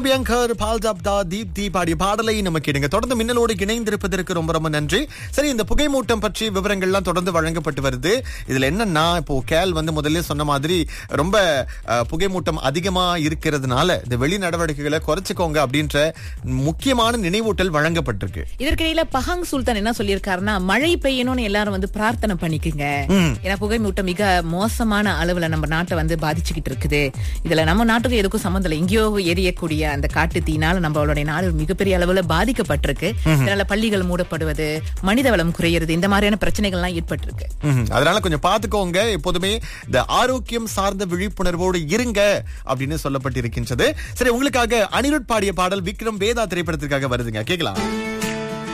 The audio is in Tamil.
பியங்கர் பால்ஜாப்தா தீப்தி பாடிய பாடலை நம்ம கேடுங்க தொடர்ந்து மின்னலோடு இணைந்திருப்பதற்கு ரொம்ப ரொம்ப நன்றி சரி இந்த புகைமூட்டம் பற்றி விவரங்கள்லாம் தொடர்ந்து வழங்கப்பட்டு வருது இதுல என்னன்னா இப்போ கேல் வந்து முதல்ல சொன்ன மாதிரி ரொம்ப அஹ், புகைமூட்டம் அதிகமா இருக்கிறதுனால இந்த வெளி நடவடிக்கைகளை குறைச்சிக்கோங்க அப்படின்ற முக்கியமான நினைவூட்டல் வழங்கப்பட்டிருக்கு இதற்கிடையில பஹாங் சுல்தான் என்ன சொல்லியிருக்காருன்னா மழை பெய்யணும்னு எல்லாரும் வந்து பிரார்த்தனை பண்ணிக்கங்க ஏன்னா புகைமூட்டம் மிக மோசமான அளவுல நம்ம நாட்டை வந்து பாதிச்சுக்கிட்டு இருக்குது இதுல நம்ம நாட்டுக்கு எதுக்கும் சம்மந்தம் இல்லை எங்கேயோ எரியக்கூடிய அந்த காட்டு தீனால நம்மளுடைய நாடு மிகப்பெரிய அளவுல பாதிக்கப்பட்டிருக்கு இதனால பள்ளிகள் மூடப்படுவது மனித வளம் குறையிறது இந்த மாதிரியான பிரச்சனைகள் எல்லாம் ஏற்பட்டிருக்கு ம்ஹும். அதனால கொஞ்சம் பாத்துக்கோங்க எப்போதுமே இந்த ஆரோக்கியம் சார்ந்த விழிப்புணர்வோடு இருங்க அப்படின்னு சொல்லப்பட்டிருக்கின்றது சரி உங்களுக்காக அனிருட் பாடிய பாடல் விக்ரம் வேதா திரைப்படத்திற்காக வருதுங்க கேக்கலாம்